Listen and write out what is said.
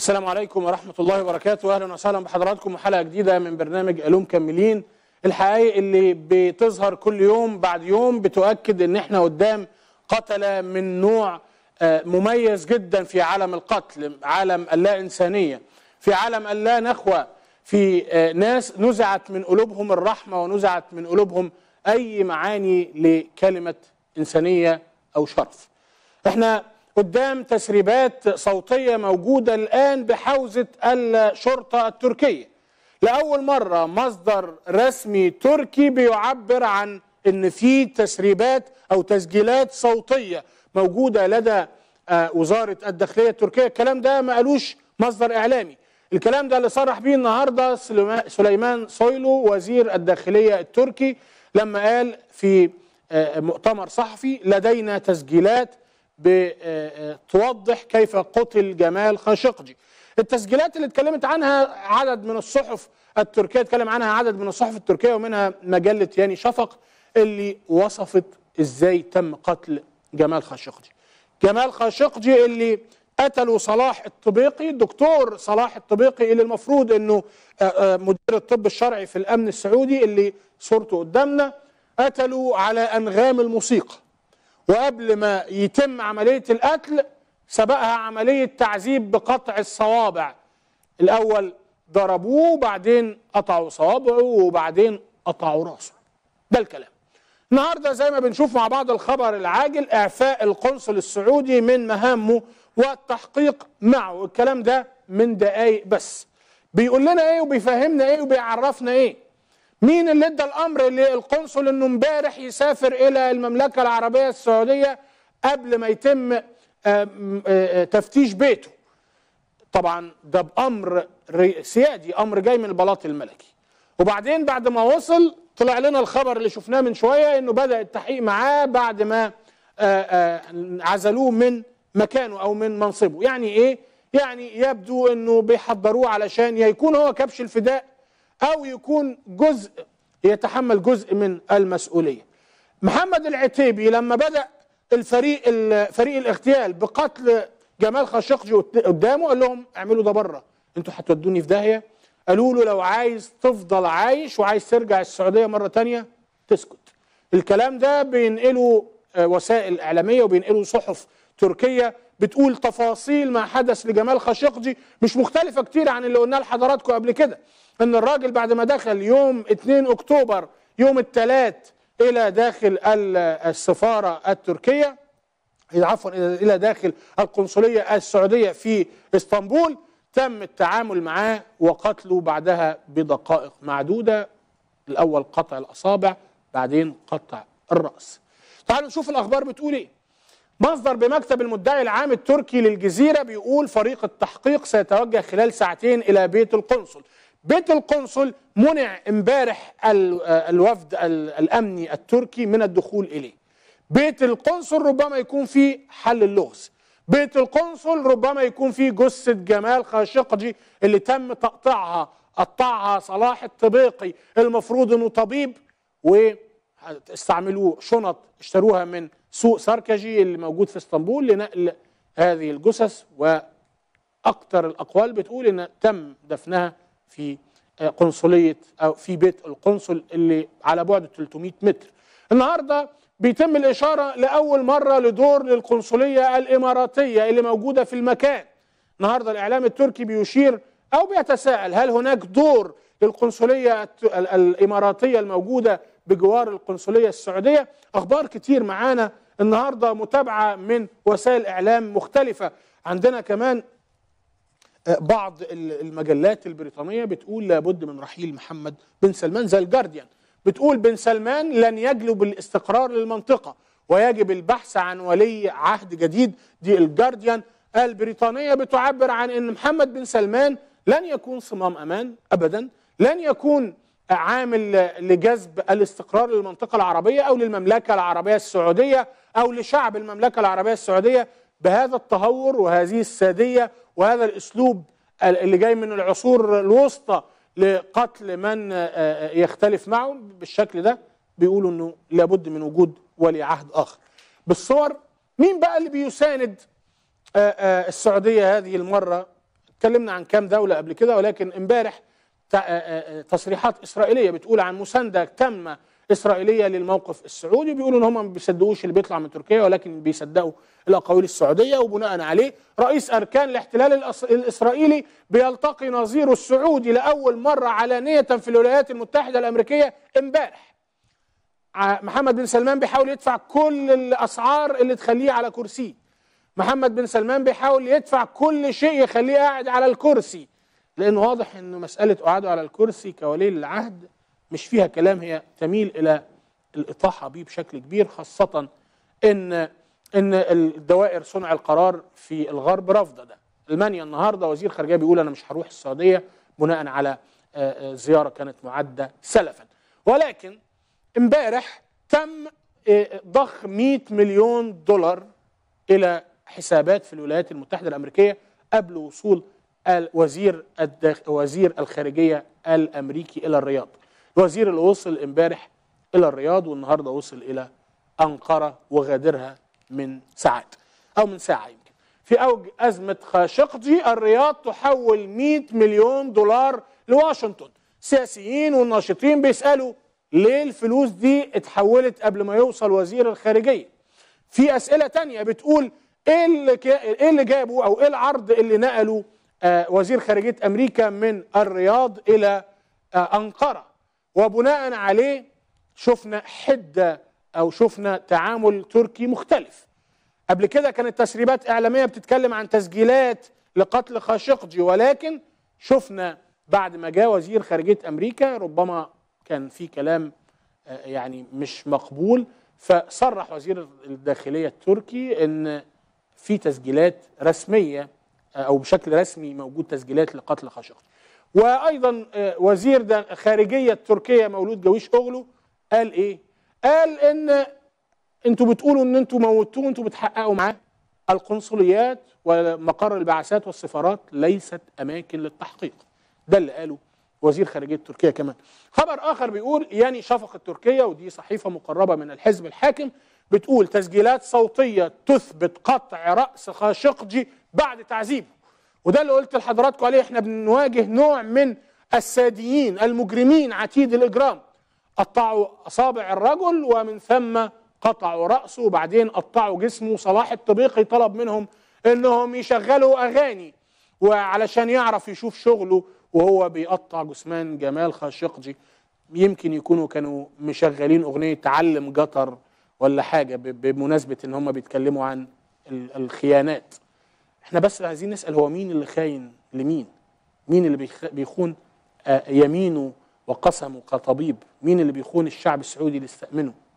السلام عليكم ورحمة الله وبركاته أهلا وسهلا بحضراتكم وحلقة جديدة من برنامج ألوم كملين الحقائق اللي بتظهر كل يوم بعد يوم بتؤكد ان احنا قدام قتلة من نوع آه، مميز جدا في عالم القتل عالم اللا إنسانية في عالم اللا نخوة في آه، ناس نزعت من قلوبهم الرحمة ونزعت من قلوبهم أي معاني لكلمة إنسانية أو شرف احنا قدام تسريبات صوتية موجودة الآن بحوزة الشرطة التركية لأول مرة مصدر رسمي تركي بيعبر عن أن في تسريبات أو تسجيلات صوتية موجودة لدى آه، وزارة الداخلية التركية الكلام ده ما قالوش مصدر إعلامي الكلام ده اللي صرح بيه النهاردة سليما- سليمان سويلو وزير الداخلية التركي لما قال في آه، مؤتمر صحفي لدينا تسجيلات بتوضح كيف قتل جمال خاشقجي التسجيلات اللي اتكلمت عنها عدد من الصحف التركية اتكلم عنها عدد من الصحف التركية ومنها مجلة ياني شفق اللي وصفت ازاي تم قتل جمال خاشقجي جمال خاشقجي اللي قتلوا صلاح الطبيقي الدكتور صلاح الطبيقي اللي المفروض انه آه، آه، مدير الطب الشرعي في الامن السعودي اللي صورته قدامنا قتلوا على انغام الموسيقى وقبل ما يتم عملية القتل سبقها عملية تعذيب بقطع الصوابع الأول ضربوه وبعدين قطعوا صوابعه وبعدين قطعوا راسه ده الكلام النهارده زي ما بنشوف مع بعض الخبر العاجل اعفاء القنصل السعودي من مهامه والتحقيق معه الكلام ده من دقايق بس بيقول لنا ايه وبيفهمنا ايه وبيعرفنا ايه مين اللي ادى الامر للقنصل انه امبارح يسافر الى المملكه العربيه السعوديه قبل ما يتم آم، آه، آه، تفتيش بيته طبعا ده بامر ري- سيادي امر جاي من البلاط الملكي وبعدين بعد ما وصل طلع لنا الخبر اللي شفناه من شويه انه بدا التحقيق معاه بعد ما آه، آه، عزلوه من مكانه او من منصبه يعني ايه يعني يبدو انه بيحضروه علشان يا يكون هو كبش الفداء او يكون جزء يتحمل جزء من المسؤوليه محمد العتيبي لما بدا الفريق ال- فريق الاغتيال بقتل جمال خاشقجي قد- قدامه قال لهم اعملوا ده بره انتوا هتودوني في داهيه قالوا له لو عايز تفضل عايش وعايز ترجع السعوديه مره تانية تسكت الكلام ده بينقله آه، وسائل اعلاميه وبينقله صحف تركيه بتقول تفاصيل ما حدث لجمال خاشقجي مش مختلفه كتير عن اللي قلناه لحضراتكم قبل كده ان الراجل بعد ما دخل يوم 2 اكتوبر يوم الثلاث الى داخل ال- السفاره التركيه عفوا الى داخل القنصليه السعوديه في اسطنبول تم التعامل معاه وقتله بعدها بدقائق معدوده الاول قطع الاصابع بعدين قطع الراس تعالوا نشوف الاخبار بتقول ايه مصدر بمكتب المدعي العام التركي للجزيره بيقول فريق التحقيق سيتوجه خلال ساعتين الى بيت القنصل بيت القنصل منع امبارح ال- آه، الوفد ال- الامني التركي من الدخول اليه بيت القنصل ربما يكون فيه حل اللغز بيت القنصل ربما يكون فيه جثة جمال خاشقجي اللي تم تقطيعها قطعها صلاح الطبيقي المفروض انه طبيب واستعملوه شنط اشتروها من سوق ساركجي اللي موجود في اسطنبول لنقل هذه الجثث واكثر الاقوال بتقول ان تم دفنها في آه، قنصليه او في بيت القنصل اللي على بعد 300 متر. النهارده بيتم الاشاره لاول مره لدور للقنصليه الاماراتيه اللي موجوده في المكان. النهارده الاعلام التركي بيشير او بيتساءل هل هناك دور للقنصليه الت- ال- الاماراتيه الموجوده بجوار القنصليه السعوديه؟ اخبار كتير معانا النهارده متابعه من وسائل اعلام مختلفه. عندنا كمان بعض ال- المجلات البريطانية بتقول لابد من رحيل محمد بن سلمان زي الجارديان بتقول بن سلمان لن يجلب الاستقرار للمنطقة ويجب البحث عن ولي عهد جديد دي الجارديان البريطانية بتعبر عن أن محمد بن سلمان لن يكون صمام أمان أبدا لن يكون عامل لجذب الاستقرار للمنطقة العربية أو للمملكة العربية السعودية أو لشعب المملكة العربية السعودية بهذا التهور وهذه السادية وهذا الأسلوب اللي جاي من العصور الوسطى لقتل من آه، يختلف معه بالشكل ده بيقولوا انه لابد من وجود ولي عهد اخر بالصور مين بقى اللي بيساند آه، آه، السعوديه هذه المره اتكلمنا عن كام دوله قبل كده ولكن امبارح ت- آه، آه، تصريحات اسرائيليه بتقول عن مسانده تامه اسرائيليه للموقف السعودي بيقولوا ان هم ما بيصدقوش اللي بيطلع من تركيا ولكن بيصدقوا الاقاويل السعوديه وبناء عليه رئيس اركان الاحتلال الأس- الاسرائيلي بيلتقي نظيره السعودي لاول مره علانيه في الولايات المتحده الامريكيه امبارح ع- محمد بن سلمان بيحاول يدفع كل الاسعار اللي تخليه على كرسيه محمد بن سلمان بيحاول يدفع كل شيء يخليه قاعد على الكرسي لانه واضح انه مساله قعاده على الكرسي كولي العهد مش فيها كلام هي تميل الى الاطاحه به بشكل كبير خاصه ان ان الدوائر صنع القرار في الغرب رافضه ده المانيا النهارده وزير خارجيه بيقول انا مش هروح السعوديه بناء على آه، آه، زياره كانت معده سلفا ولكن امبارح تم آه، ضخ 100 مليون دولار الى حسابات في الولايات المتحده الامريكيه قبل وصول ال- وزير الداخ... وزير الخارجيه الامريكي الى الرياض. الوزير اللي وصل امبارح الى الرياض والنهارده وصل الى انقره وغادرها من ساعات او من ساعه يمكن. في اوج ازمه خاشقجي الرياض تحول 100 مليون دولار لواشنطن. سياسيين والناشطين بيسالوا ليه الفلوس دي اتحولت قبل ما يوصل وزير الخارجيه؟ في اسئله تانية بتقول ايه اللي كا- ايه اللي جابه او ايه العرض اللي نقله آه وزير خارجيه امريكا من الرياض الى آه انقره وبناء عليه شفنا حده او شفنا تعامل تركي مختلف قبل كده كانت تسريبات اعلاميه بتتكلم عن تسجيلات لقتل خاشقجي ولكن شفنا بعد ما جاء وزير خارجيه امريكا ربما كان في كلام آه، يعني مش مقبول فصرح وزير الداخليه التركي ان في تسجيلات رسميه آه، او بشكل رسمي موجود تسجيلات لقتل خاشقجي وايضا آه، وزير دا- خارجيه تركيا مولود جويش اوغلو قال ايه قال ان انتوا بتقولوا ان انتوا موتوه انتوا بتحققوا معاه القنصليات ومقر البعثات والسفارات ليست اماكن للتحقيق ده اللي قاله وزير خارجيه تركيا كمان خبر اخر بيقول ياني شفق التركيه ودي صحيفه مقربه من الحزب الحاكم بتقول تسجيلات صوتيه تثبت قطع راس خاشقجي بعد تعذيبه وده اللي قلت لحضراتكم عليه احنا بنواجه نوع من الساديين المجرمين عتيد الاجرام قطعوا اصابع الرجل ومن ثم قطعوا راسه وبعدين قطعوا جسمه صلاح الطبيقي طلب منهم انهم يشغلوا اغاني وعلشان يعرف يشوف شغله وهو بيقطع جثمان جمال خاشقجي يمكن يكونوا كانوا مشغلين اغنيه تعلم جطر ولا حاجه ب- بمناسبه ان هم بيتكلموا عن ال- الخيانات احنا بس عايزين نسال هو مين اللي خاين لمين مين اللي بيخ- بيخون آه، يمينه وقسمه كطبيب مين اللي بيخون الشعب السعودي اللي استأمنه